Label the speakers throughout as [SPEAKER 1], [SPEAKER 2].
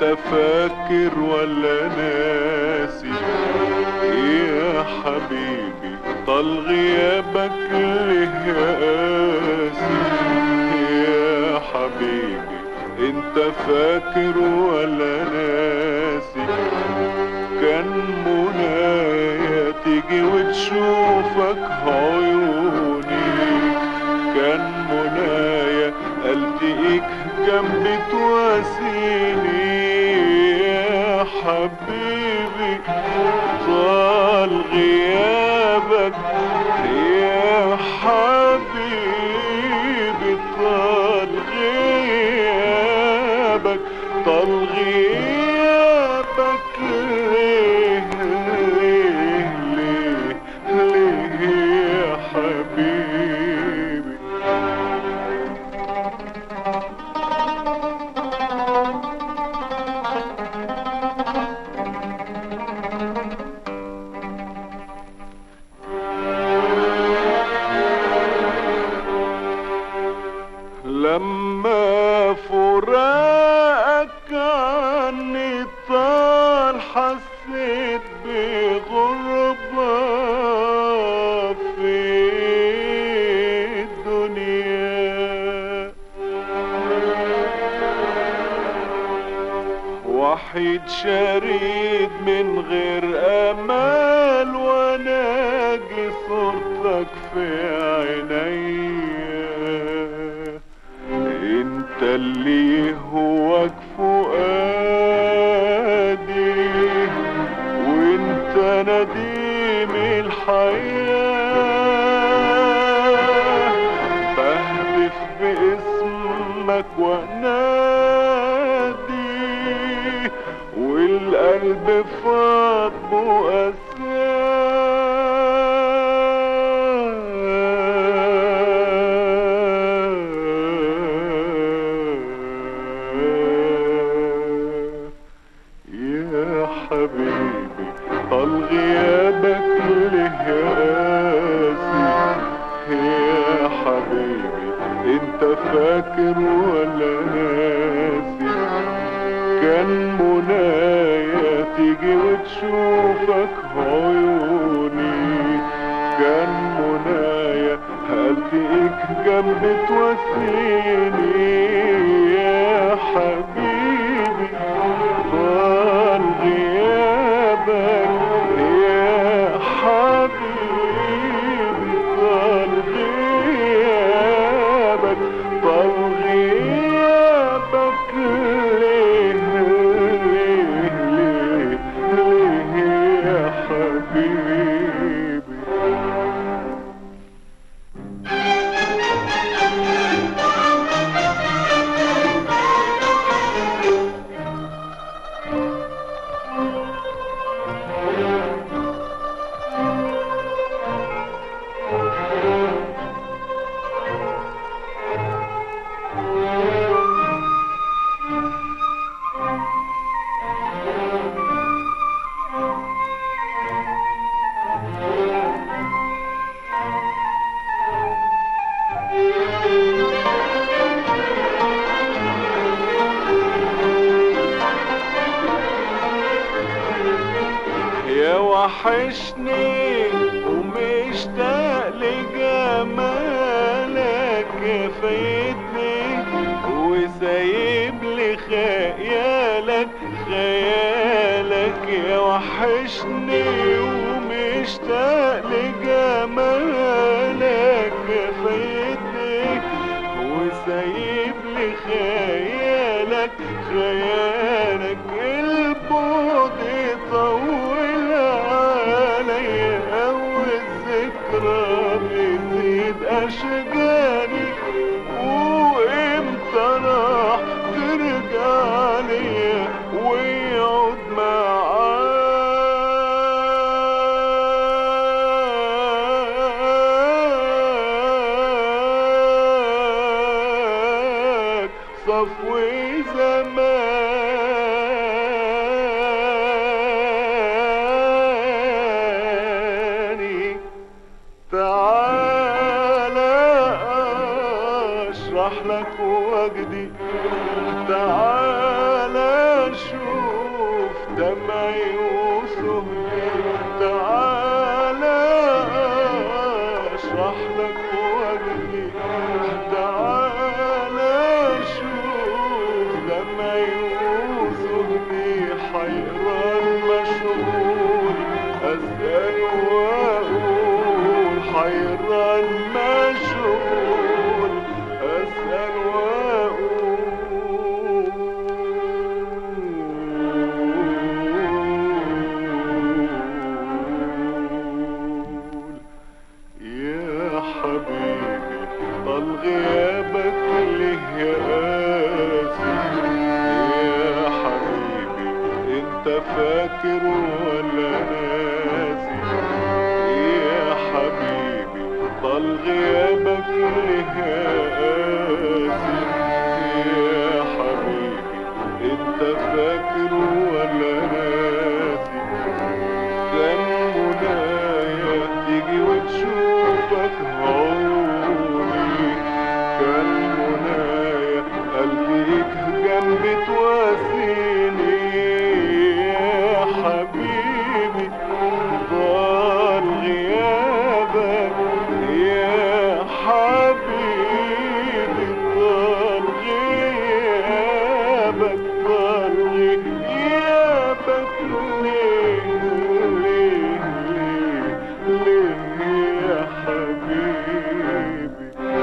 [SPEAKER 1] انت فاكر ولا ناسي يا حبيبي طال غيابك ليه يا قاسي يا حبيبي انت فاكر ولا ناسي كان منايا تيجي وتشوفك عيوني كان منايا التقيك جنبي تواسيني يا حبيبي طال غيابك يا حبيبي طال غيابك طال غيابك ليه ليه ليه ليه يا حبيبي لما فراقك عني طال حسيت بغربة في الدنيا وحيد شريد من غير امال وناجي صورتك في عينيا انت اللي يهواك فؤادي وانت نديم الحياة بهتف باسمك وانادي والقلب فاض مؤساه يا حبيبي طال غيابك ليه قاسي يا حبيبي انت فاكر ولا ناسي كان منايا تيجي وتشوفك عيوني كان منايا هلتقيك جنبي تواسيني يا حبيبي طال غيابك يا حبيبي طال غيابك طال غيابك ليه ليه ليه ليه يا حبيبي يا وحشني ومشتاق لجمالك يا فايتني وسايب لي خيالك خيالك يا وحشني ومشتاق لجمالك يا فايتني وسايب لي خيالك خيالك البعد يطول عليا والذكرى بتزيد اشجاني وامتى راح ترجع ليا ويقعد معاك صفو زماني تعالى اشرح لك وجدي تعالى شوف دمعي وسهري تعالى اشرح لك وجهي تعالى شوف دمعي وسهري حيران مشغول اسال واقول حيران مشغول اسال واقول يا حبيبي طال غيابك ليه يا قاسي يا حبيبي انت فاكر ولا ناسي يا حبيبي طال غيابك ليه يا قاسي يا حبيبي انت فاكر ولا ناسي كان منايا تيجي وتشوفك عوني كان منايا قلبيك جنبي تواسيني يا حبيبي طال غيابك يا حبيبي طال غيابك طال غيابك ليه ليه ليه ليه يا حبيبي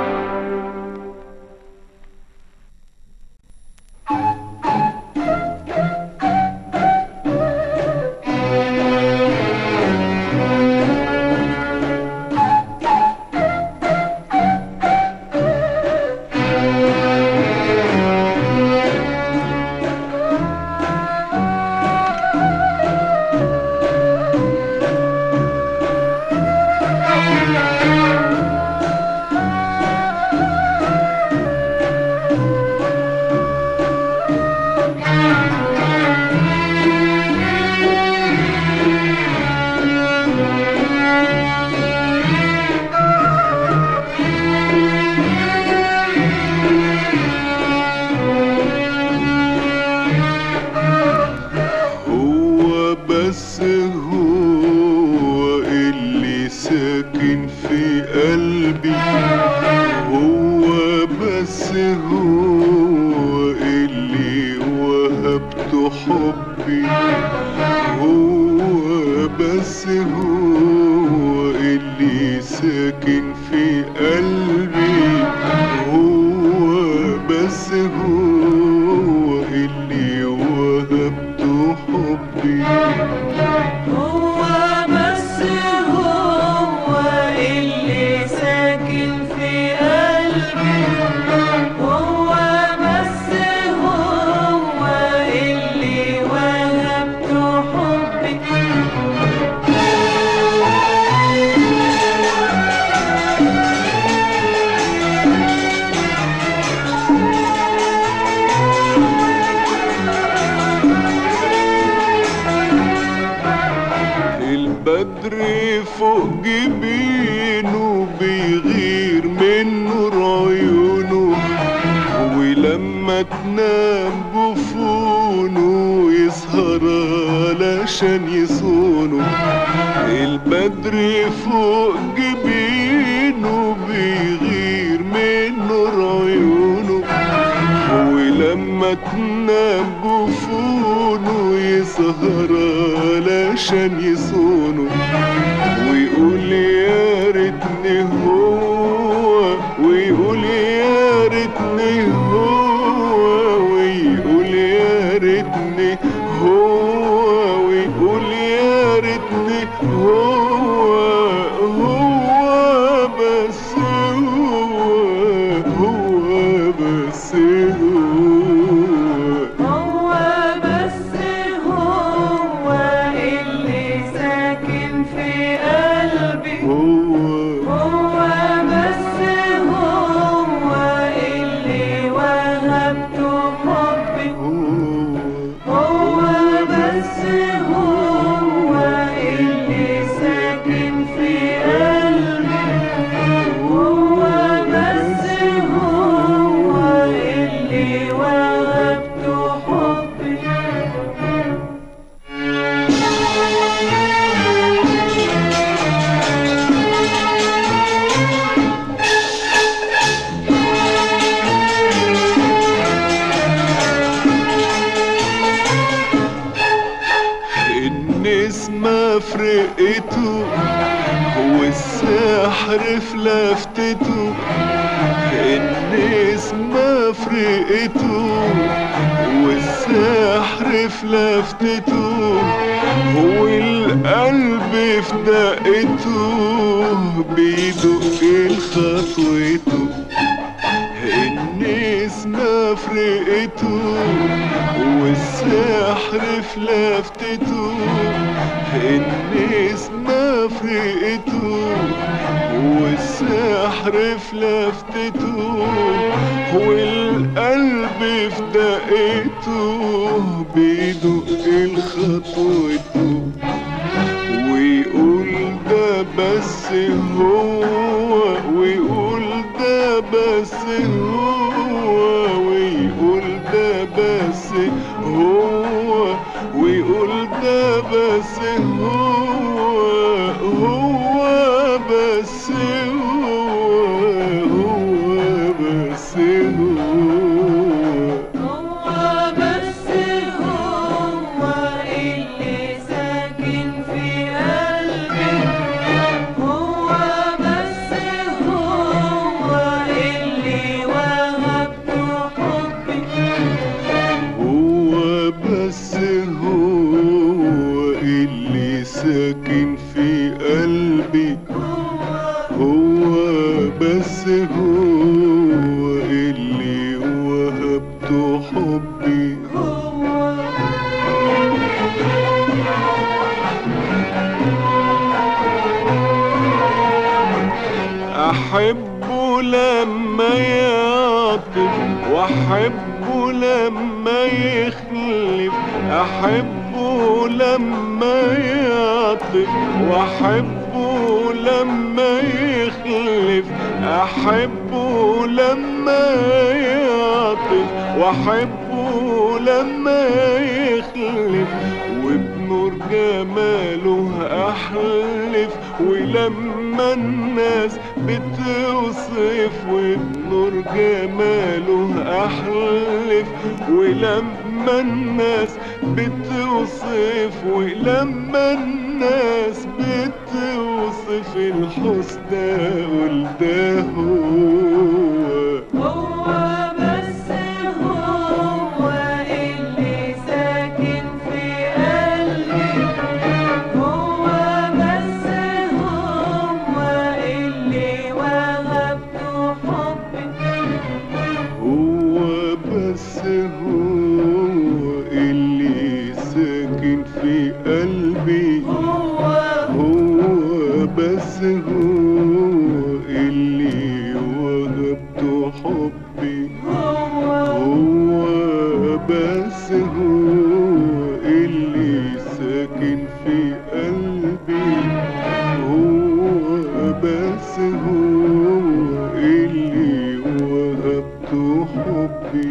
[SPEAKER 1] هو بس هو اللي ساكن في قلبي هو بس هو اللي وهبته حبي هو بس هو اللي ساكن في قلبي هو بس هو اللي وهبته حبي
[SPEAKER 2] هو بس هو اللي ساكن في قلبي هو بس هو اللي وهبته حبي
[SPEAKER 1] البدر فوق جبينه بيغير من نور عيونه ولما تنام جفونه يسهر علشان يصونه البدر فوق جبينه بيغير من نور عيونه ولما تنام جفونه يسهر علشان يصونه ويقول يا ريتني هو ويقول يا ريتني هو ويقول يا ريتني هو ويقول يا ريتني هو هو بس هو هو بس هو
[SPEAKER 2] هو بس هو اللي ساكن في قلبي
[SPEAKER 1] هو
[SPEAKER 2] هو بس هو اللي
[SPEAKER 1] فرقته والسحر في لفتته النسمة فرقته والسحر في لفتته والقلب في دقته بيدق خطوته النسمة فرقته والسحر في لفتته النسمة فرقته والسحر في لفتته والقلب في دقته بيدق خطوته ويقول ده بس هو ويقول ده بس هو ويقول ده بس هو ويقول ده بس هو هو بس هو هو بس هو
[SPEAKER 2] هو بس هو اللي ساكن في قلبي هو بس هو اللي وهبته حبي
[SPEAKER 1] هو بس هو اللي ساكن في قلبي هو بس هو اللي وهبته حبي
[SPEAKER 2] هو
[SPEAKER 1] أحبه لما يعطف وأحبه لما يخلف أحبه لما يعطف وأحبه لما يخلف أحبه لما يعطف وأحبه لما يخلف وبنور جماله أحلف ولما الناس بتوصف وبنور جماله أحلف ولما الناس بتوصف ولما الناس بتوصف الحسن أقول ده هو
[SPEAKER 2] هو بس هو اللي ساكن في قلبي هو بس هو اللي وهبته حبي
[SPEAKER 1] هو بس هو اللي ساكن في قلبي
[SPEAKER 2] هو
[SPEAKER 1] هو بس هو اللي وهبته حبي
[SPEAKER 2] هو
[SPEAKER 1] هو بس هو اللي ساكن في قلبي هو بس هو اللي وهبته حبي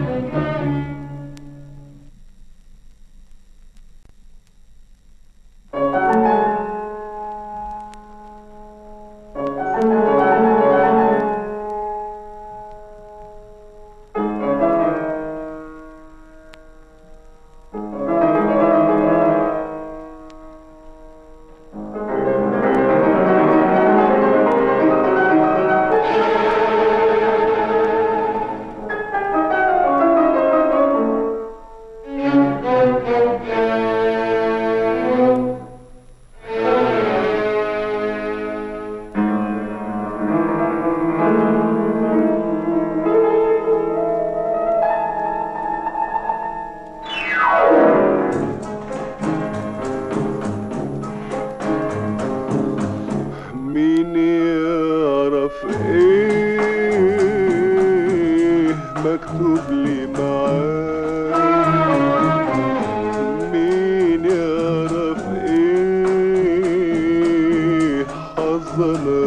[SPEAKER 1] مين يعرف ايه مكتوب لي معاه مين يعرف ايه حظنا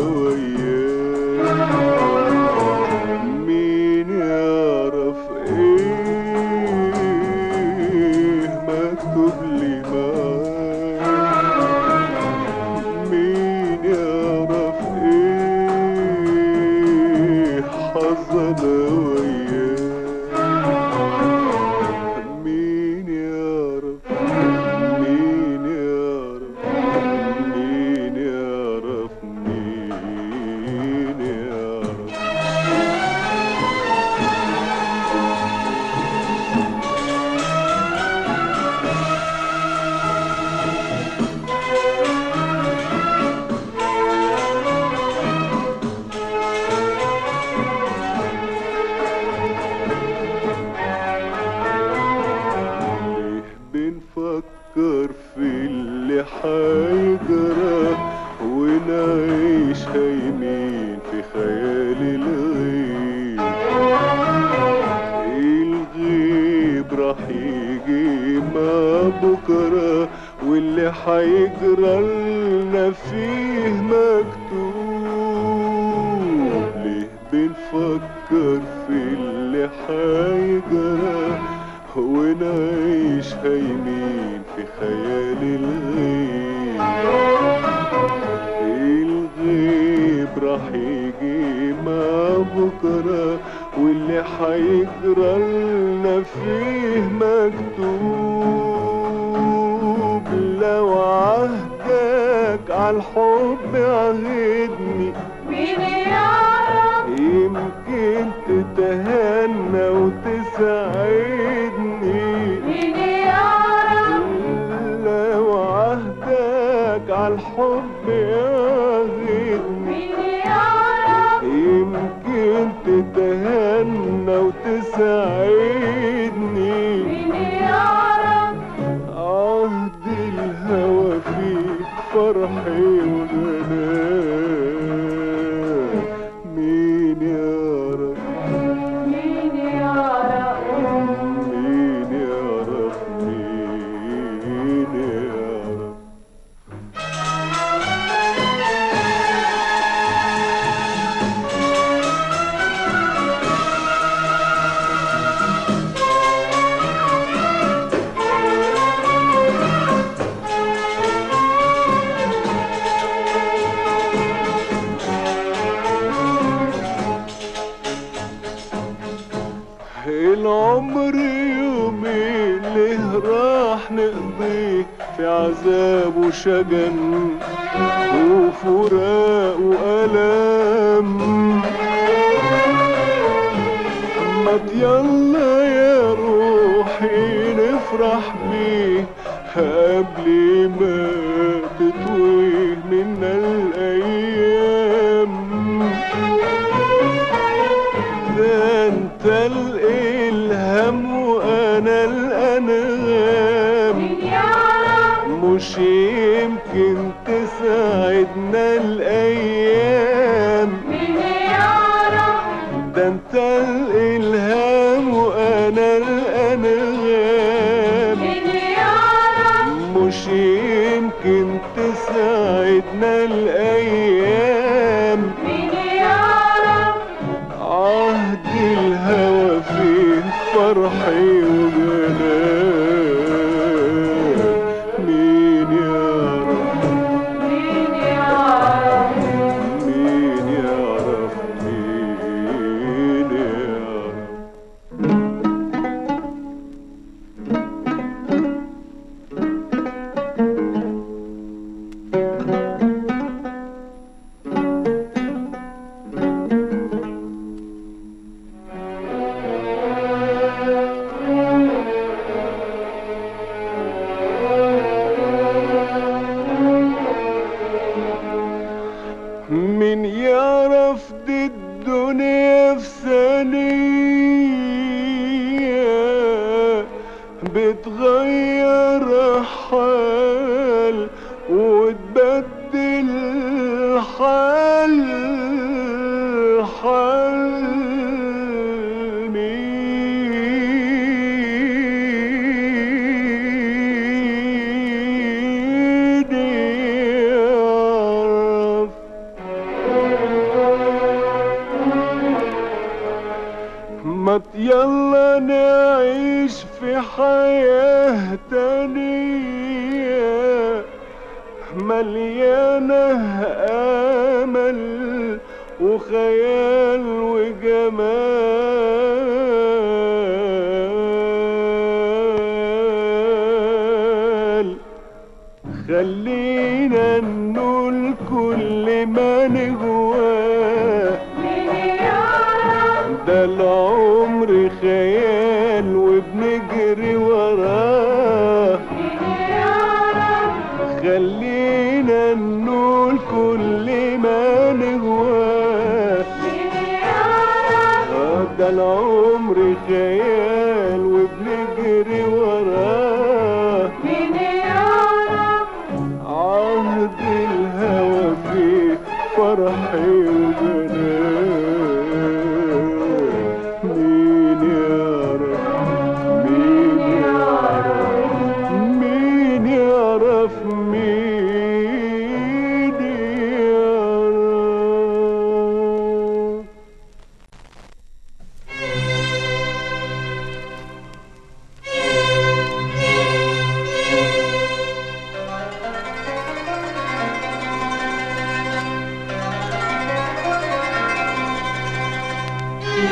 [SPEAKER 1] وياه مين يعرف ايه مكتوب لي معاه مين يعرف ايه حظنا وياه مين يعرف مين يعرف حيجرى لنا فيه مكتوب ليه بنفكر في اللي حيجرى ونعيش هايمين في خيال الغيب الغيب راح يجي مع بكرة واللي حيجرى لنا فيه مكتوب لو عهدك عالحب عهدني
[SPEAKER 2] مين يعرف
[SPEAKER 1] يمكن تتهنى وتساعدني
[SPEAKER 2] مين يعرف
[SPEAKER 1] لو عهدك عالحب عهدني
[SPEAKER 2] مين يعرف
[SPEAKER 1] يمكن تتهنى وتساعدني
[SPEAKER 2] مين يعرف
[SPEAKER 1] عهد الهوى فيك فرحي وغناء مين يعرف
[SPEAKER 2] مين يعرف
[SPEAKER 1] مين يعرف مين يعرف العمر يومين ليه راح نقضيه في عذاب وشجن وفراق وألم ما يلا يا روحي نفرح بيه قبل ما تطويه منا الأيام ده انت الالهام وانا الانغام
[SPEAKER 2] مين يعرف
[SPEAKER 1] مش يمكن تساعدنا الايام
[SPEAKER 2] مين يعرف
[SPEAKER 1] ده انت الالهام وانا الانغام
[SPEAKER 2] مين يعرف
[SPEAKER 1] مش يمكن تساعدنا الايام
[SPEAKER 2] مين يعرف
[SPEAKER 1] عهد الهوى فيه فرحي وجنان مين يعرف
[SPEAKER 2] مين يعرف
[SPEAKER 1] مين يعرف مين يعرف من يعرف دي الدنيا في ثانية بتغير حال وتبدل حال حال مين يعرف ما يلا نعيش في حياة تانية مليانة أمل وخيال وجمال خلينا نقول كل ما نهواه
[SPEAKER 2] مين يعرف
[SPEAKER 1] ده العمر خيال وبنجري وراه
[SPEAKER 2] مين يعرف
[SPEAKER 1] خلينا نقول كل ما نهواه
[SPEAKER 2] مين يعرف
[SPEAKER 1] آه ده العمر خيال وبنجري وراه
[SPEAKER 2] مين يعرف
[SPEAKER 1] عهد الهوى فيه فرحي وجنان مين يعرف مين يعرف مين يعرف مين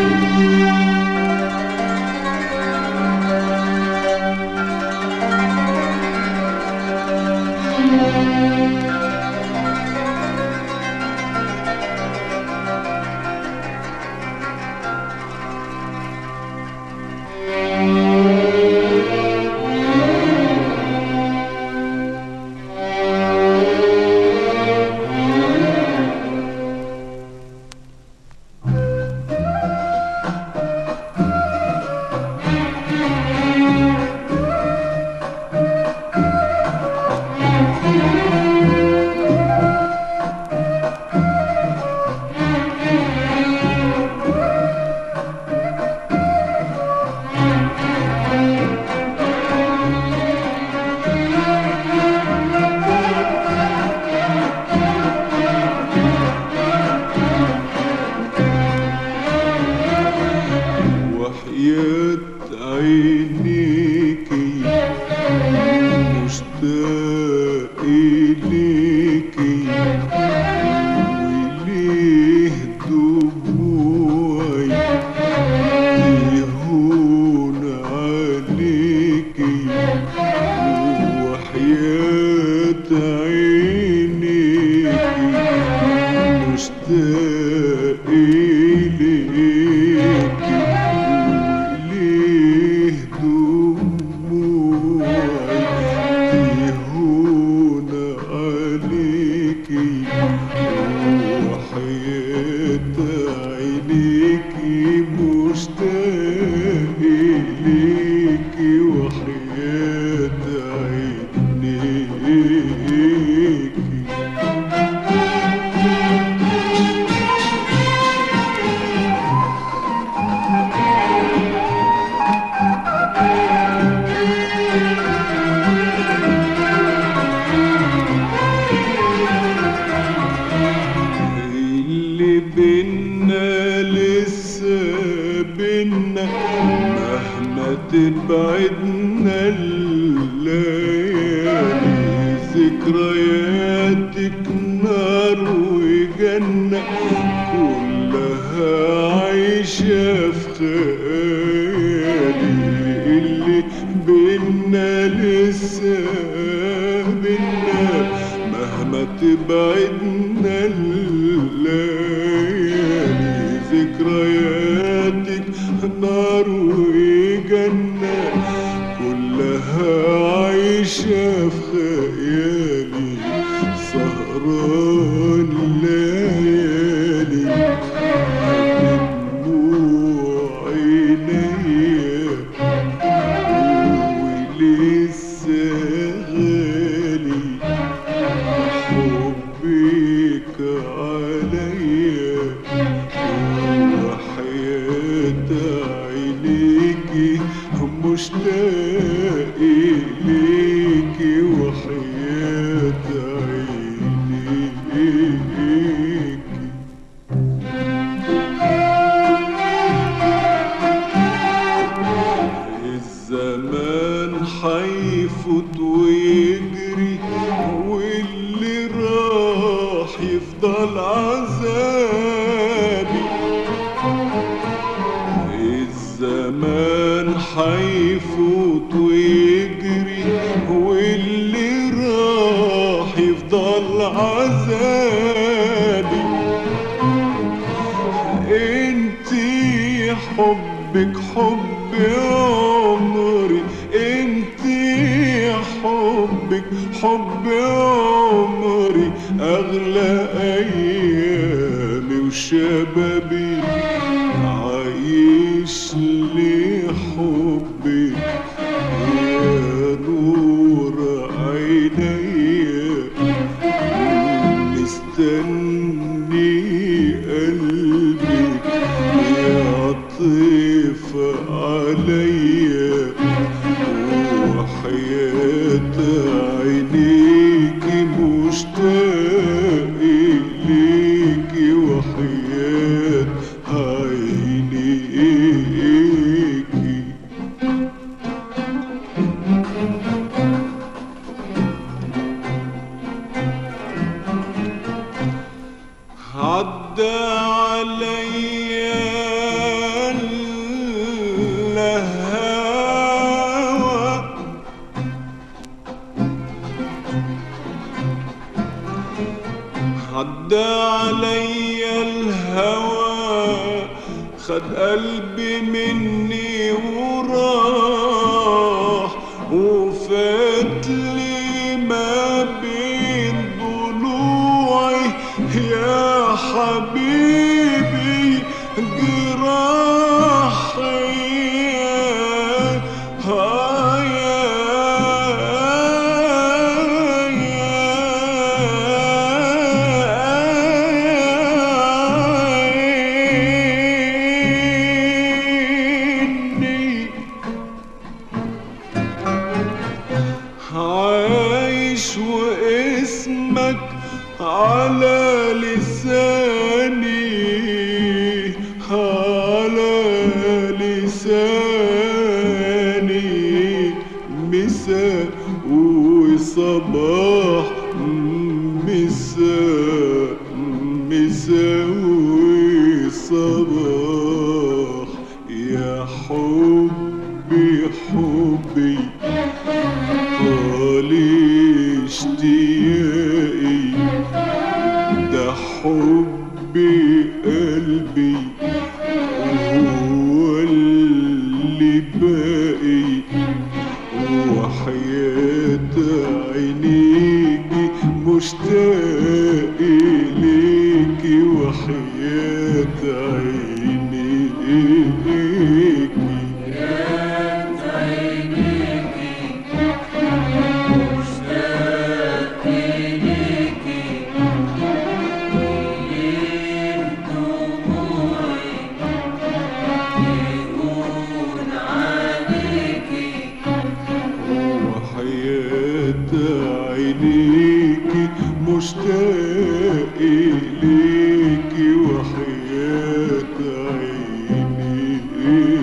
[SPEAKER 1] وحياة عينيكي مشتاق إليكي وليه دموعي يهون عليكي وحياة عينيكي مشتاق إليكي وليه دموعي تهون عليكي وحياة عينيكي مشتاق إليكي وحياة عينيكي اللي بينا لسه بينا مهما تبعدنا الليالي ذكرياتك نار وجنة كلها عايشة في خيالي اللي بينا لسه بينا مهما تبعدنا الليالي ذكرياتك نار وجنة كلها عايشة في خيالي سهران ليالي بدموع عينيا ولسه غالي حبك عليا وحياة عينيكي مشتاق إليكي وحياة عينيكي الزمان حيفوت ويجري واللي راح يفضل عذابي الزمان حيفوت ويجري واللي راح يفضل عذابي انتي حبك حب عمري انتي حبك حب عمري اغلى ايامي وشبابي عايش لحبك يا نور عينيا مستني قلبك يعطف عليا وحياة عينيكي مشتاق إليكي وحياة عينيكي عدى عليا خد قلبي مني وراح وفات لي ما بين ضلوعي يا حبيبي جراحي آه يا عايش واسمك على لساني على لساني مساء وصباح مساء مساء وصباح يا حبي حبي طالي اشتياقي ده حبي قلبي هو اللي باقي وحياة عينيكي مشتاق ليكي وحياة عينيكي وحياة عينيكي مشتاق ليكي وحياة عينيكي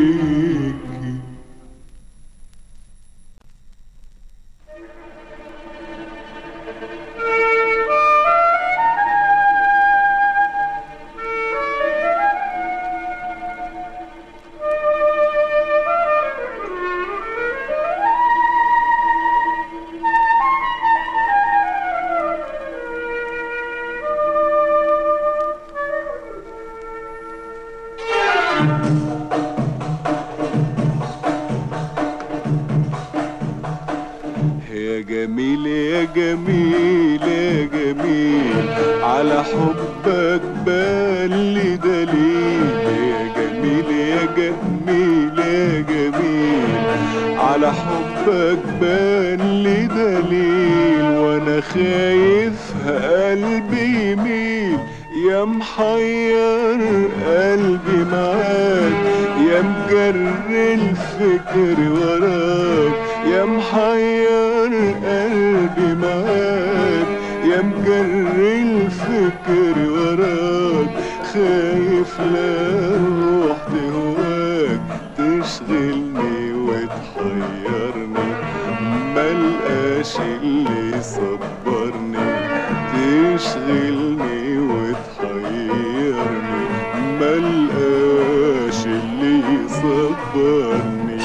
[SPEAKER 1] يا جميل يا جميل يا جميل على حبك بالي دليل يا جميل يا جميل يا جميل على حبك بالي دليل وانا خايف قلبي يميل يا محير قلبي معاك يا مجر الفكر وراك يا محير قلبي معاك يا مجر الفكر وراك خايف لا الروح تهواك تشغلني وتحيرني ملقاش اللي يصبرني تشغلني وتحيرني ملقاش اللي يصبرني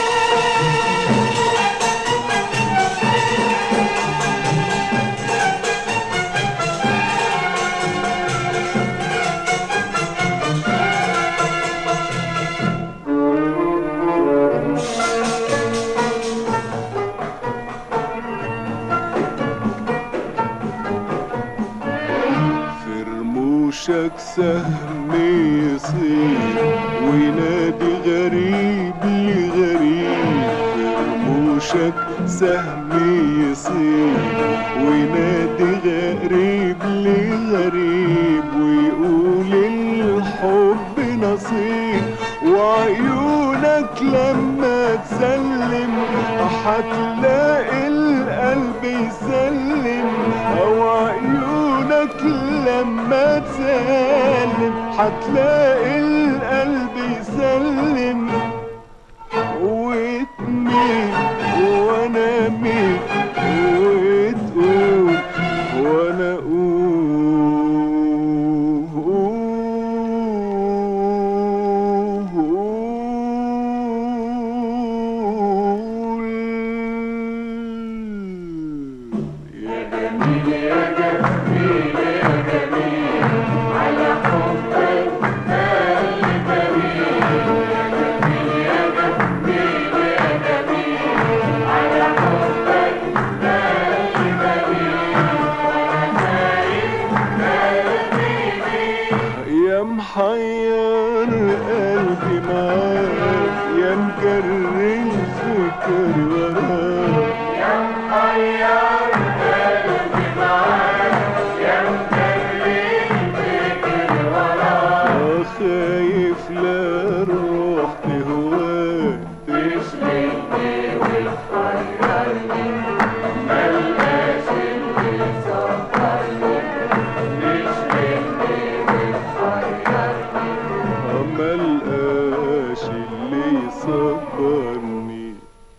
[SPEAKER 1] في رموشك سهم يصير وينادي غريب لغريب في رموشك سهم يصير وينادي غريب لغريب ويقول الحب نصيب وعيونك لما تسلم هتلاقي القلب يسلم او عيونك لما تسلم هتلاقي القلب يسلم وتميل وانا ميل وتقول وانا اقول يا جميل يا جميل يا جميل
[SPEAKER 2] على حبك بالي
[SPEAKER 1] مجري الفكر وراك آه، خايف لا الروح تهواك ما لقاش اللي يصبرني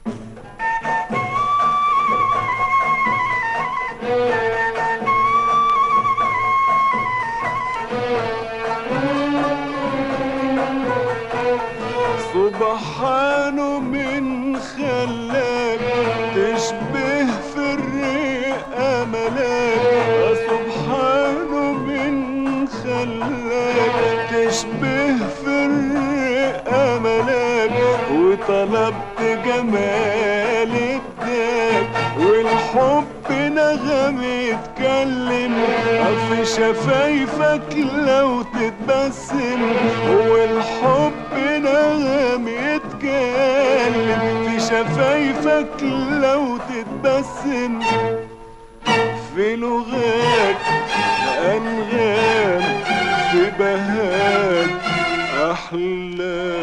[SPEAKER 1] سبحانه من خلاك تشبه في الرئة ملاك سبحانه من خلاك تشبه في الرئة ملاك وطلبت جمال اداك والحب نغم يتكلم في شفايفك لو تتبسم والحب نغم يتكلم في شفايفك لو تتبسم في لغات أنغام في بهاك أحلى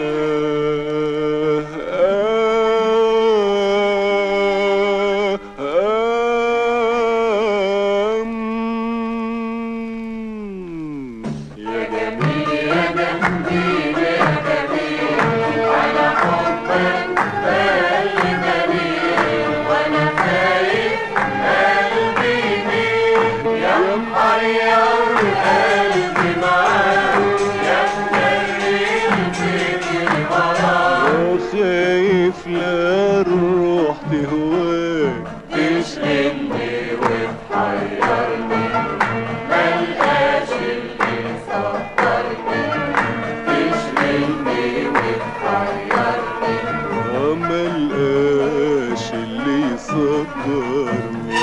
[SPEAKER 1] يا جميل يا جميل يا جميل على حبك قلبي دليل وانا خايف قلبي يميل يا محير قلبي معاك يا مجري الفكر وراك خايف لا الروح تهواك تشغلني وتحيرني ملقاش اللي يصبرني تشغلني وتحيرني ملقاش اللي يصبرني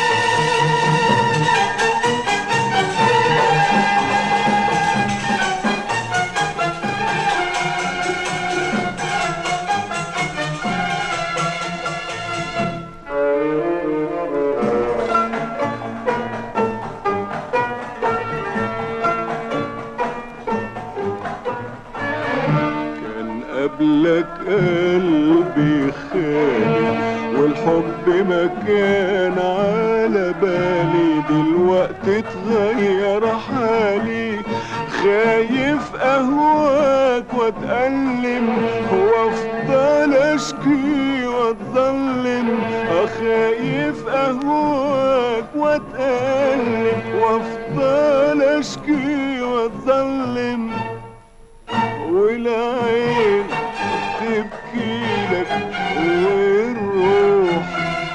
[SPEAKER 1] كان قبلك قلبي خالي والحب ما كان على بالي دلوقتي اتغير حالي خايف اهواك واتألم وافضل اشكي واتظلم خايف اهواك واتألم وافضل اشكي واتظلم والعين تبكي لك والروح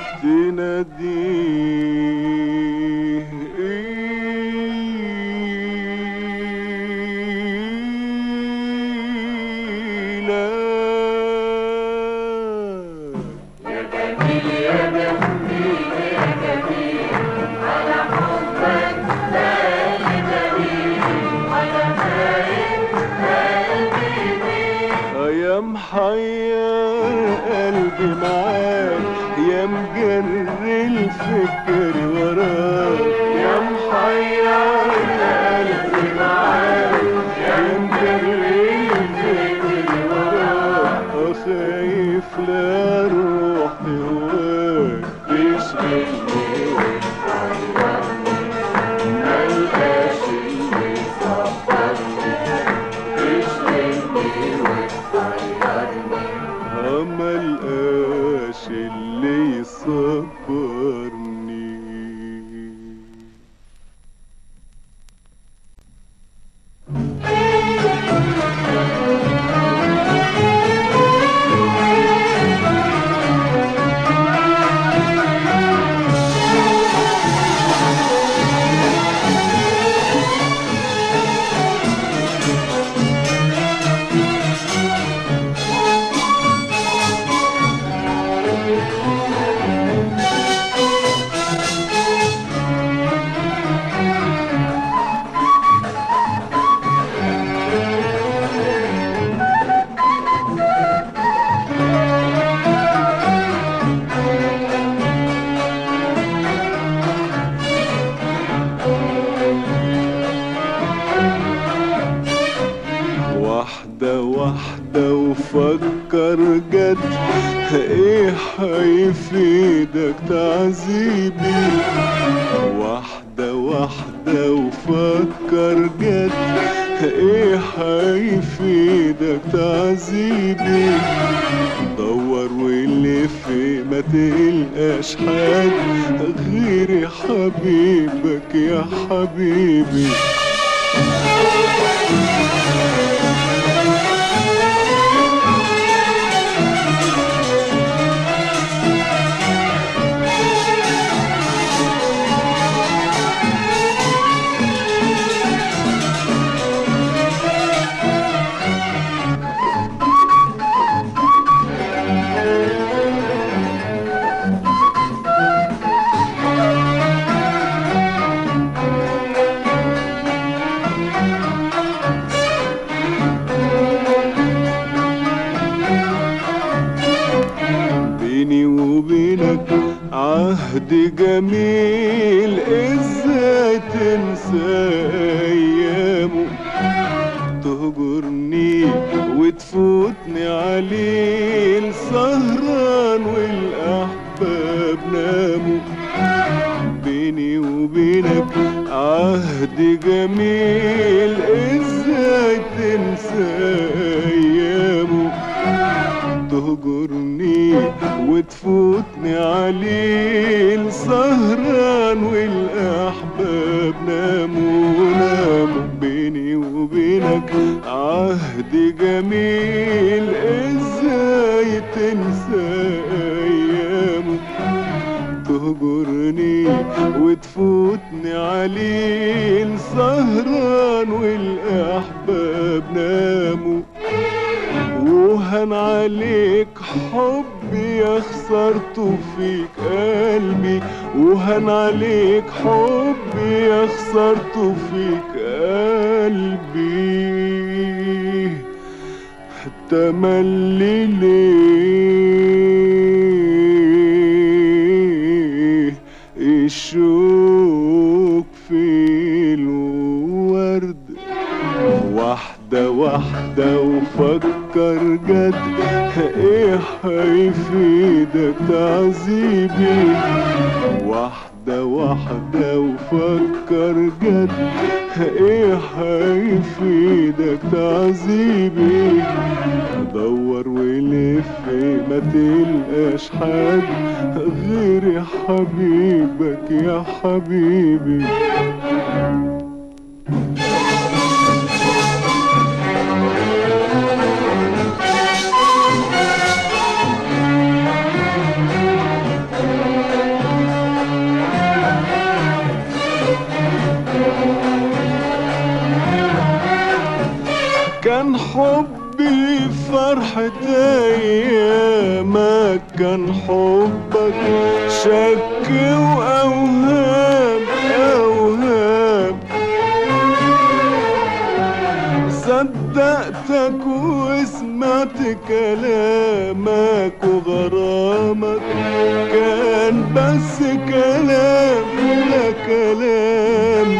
[SPEAKER 1] تناديه إليك يا محير قلبي معاك يا مجري الفكر وراك يا محير قلبي معاك يا مجري الفكر وراك خايف لا الروح هواك تشغلني ملقاش اللي يصبرني ملقاش اللي يصبرني واحدة وفكر جد ايه هيفيدك تعذيبي واحدة واحدة وفكر جد ايه هيفيدك تعذيبي دور ولف ما تلقاش حد غير حبيبك يا حبيبي بيني وبينك عهد جميل ازاي تنسى ايامه تهجرني وتفوتني عليه السهران والاحباب ناموا بيني وبينك عهد جميل ازاي تنسى ايامه تهجرني وتفوتني عليه السهران والاحباب ناموا ناموا بيني وبينك عهد جميل ازاي تنسى ايامه تهجرني وتفوتني عليه السهران والاحباب ناموا وهن عليك حبي يا خسرته فيك قلبي وهن عليك حبي يا خسرته فيك قلبي تملي ليه الشوق في الورد واحدة واحدة وفكر جد ايه هيفيدك تعذيبي واحدة واحدة وفكر جد ايه هيفيدك تعذيبي دور ولف ما تلقاش حد غير حبيبك يا حبيبي كان حبي فرحة أيامك كان حبك شك وأوهام أوهام صدقتك وسمعت كلامك وغرامك كان بس كلام لا كلام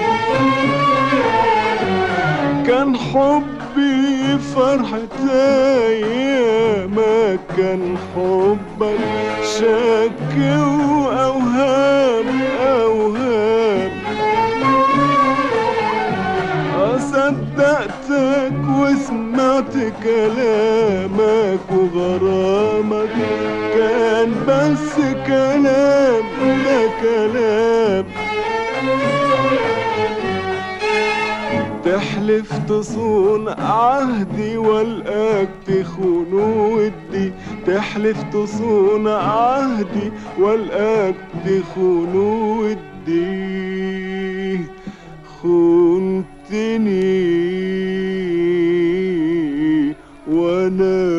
[SPEAKER 1] كان حبي فرحة أيامك كان حبك شك وأوهام أوهام صدقتك وسمعت كلامك وغرامك كان بس كلام لا كلام تحلف تصون عهدي والقاك تخون ودي تحلف تصون عهدي والقاك تخون ودي خنتني وانا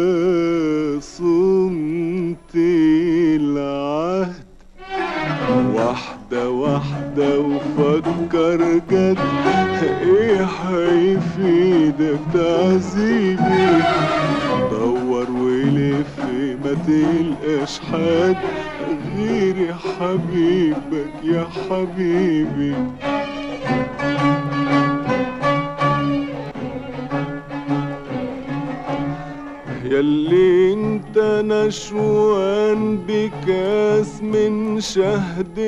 [SPEAKER 1] صمت العهد واحدة واحدة وفكر جد ايه هيفيدك تعذيبي دور ولف ما تلقاش حد غير حبيبك يا حبيبي يلي انت نشوان بكاس من شهد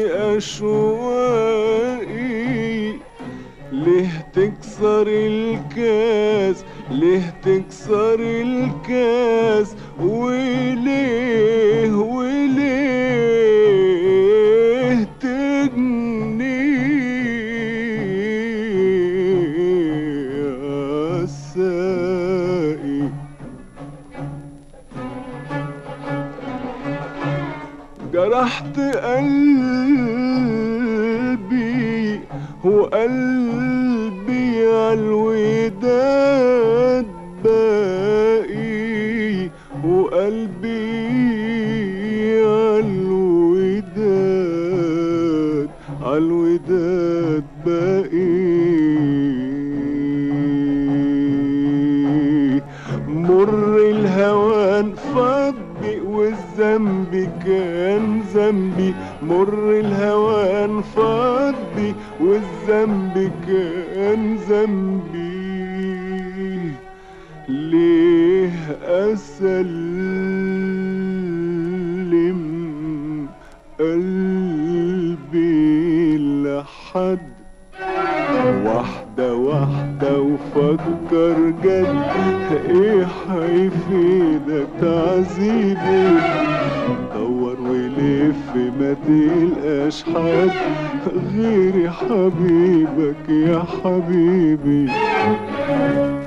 [SPEAKER 1] اشواقي ليه تكسر الكاس ليه تكسر الكاس وليه وليه تجني يا سائي جرحت قلبي وقلبي عالوداد باقي وقلبي عالوداد عالوداد باقي مر الهوان فضي والذنب كان ذنبي مر الهوان فضي والذنب كان ذنبي ليه أسلم قلبي لحد واحدة واحدة وفكر جد ايه هيفيدك تعذيبي دور ولف ما تلقاش حد غيري حبيبك يا حبيبي